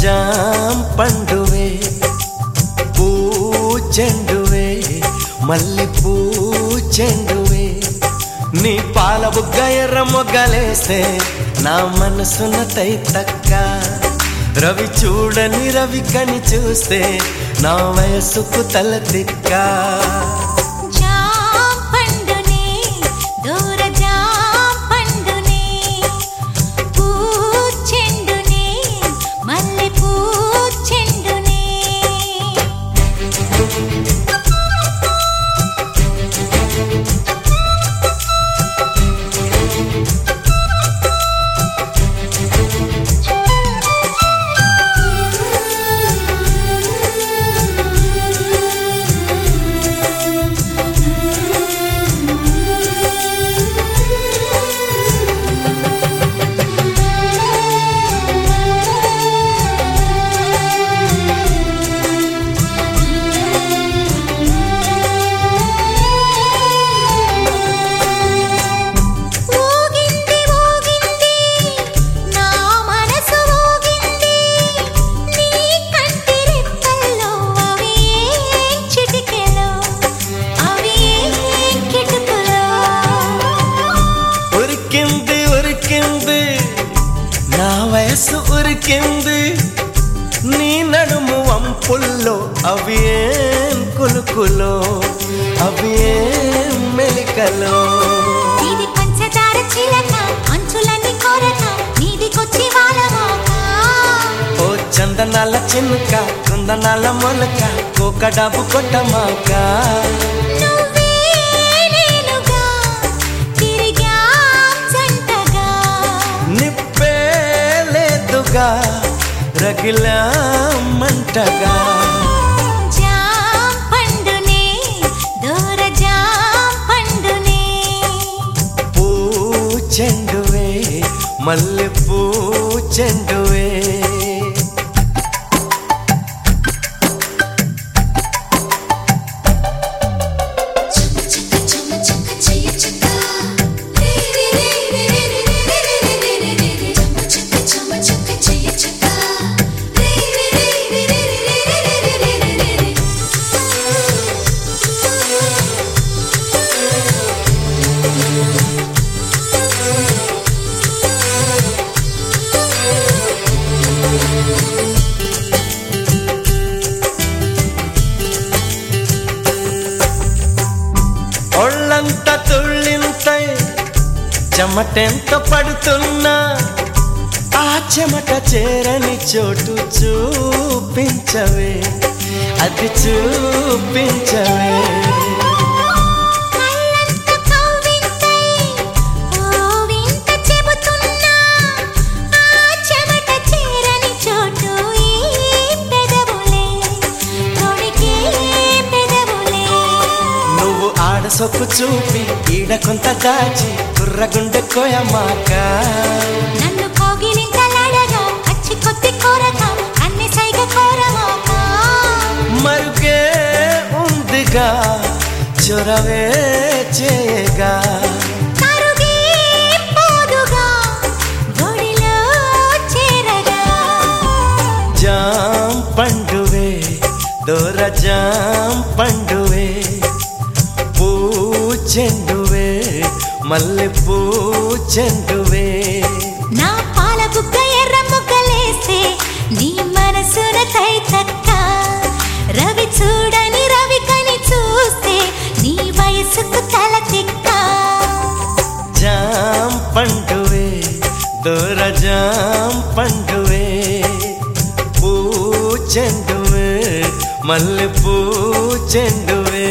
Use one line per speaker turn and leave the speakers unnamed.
jam పండువే పూ చెండువే మల్లె పూ చెండువే నీ పాల బుగ్గ ఎర్ర మొగ్గలేస్తే నా మనసున తక్క రవి చూడని రవి కని చూస్తే నా వయసుకు తల తిక్క
జాం పండునే దూర జాం పండునే పూ చెండునే మల్లె పూ చెండునే ఊగింది ఊగింది నా మనసు ఊగింది నీ కంటి రెప్పల్లో అవి ఏం చిటికెలో అవి ఏం కిటుకులో
ఉరికింది ఉరికింది నా వయసు ఉరికింది నీ నడుము వంపుల్లో అవి ఏం కులుకులో అవి ఏం మెలికలో
ఇది పంచదార చిలక అంచులన్నీ కొరక నీదికొచ్చి వాళ్ళమాక
ఓ చందనాల చినుక కుందనాల మొలక కోకడాబు కొట్టమాక
నువ్వే నేనుగా తిరిగాం జంటగా
నిప్పే లేదుగా రగిలా మంటగా
జాం పండునే దూర జాం పండునే
పూ చెండువే మల్లె పూ చెండువే ఒళ్ళంత తుళ్ళింతై చెమటెంత పడుతున్నా ఆ చెమట చేరని చోటు చూపించవే అది చూపించవే
కళ్ళంత కవ్వింతై ఓ వింత చెబుతున్నా ఆ చెమట చేరని చోటు ఈ పెదవులే తొడిగే పెదవులే
నువ్వు ఆడ సొక్కు చూపి ఈడ కొంత దాచి కుర్రగుండె కోయమాక
నన్ను కోగిలింతలడగా అచ్చి కొద్ది కోరగా అన్ని సైగ కోరమాక
మరుగే ఉందిగా చొరవే చేయగా
కరుగే పోదుగా గుడిలో చేరగా
జాం పండువే దొర జాం పండువే పూ చెండువే మల్లె పూ చెండువే
నా పాల బుగ్గ ఎర్ర ముగ్గలేస్తే నీ మనసున తక్క రవి చూడని రవి కని చూస్తే నీ వయసుకు తల తిక్క
జాం పండువే దొర జాం పండువే పూ చెండువే మల్లె పూ చెండువే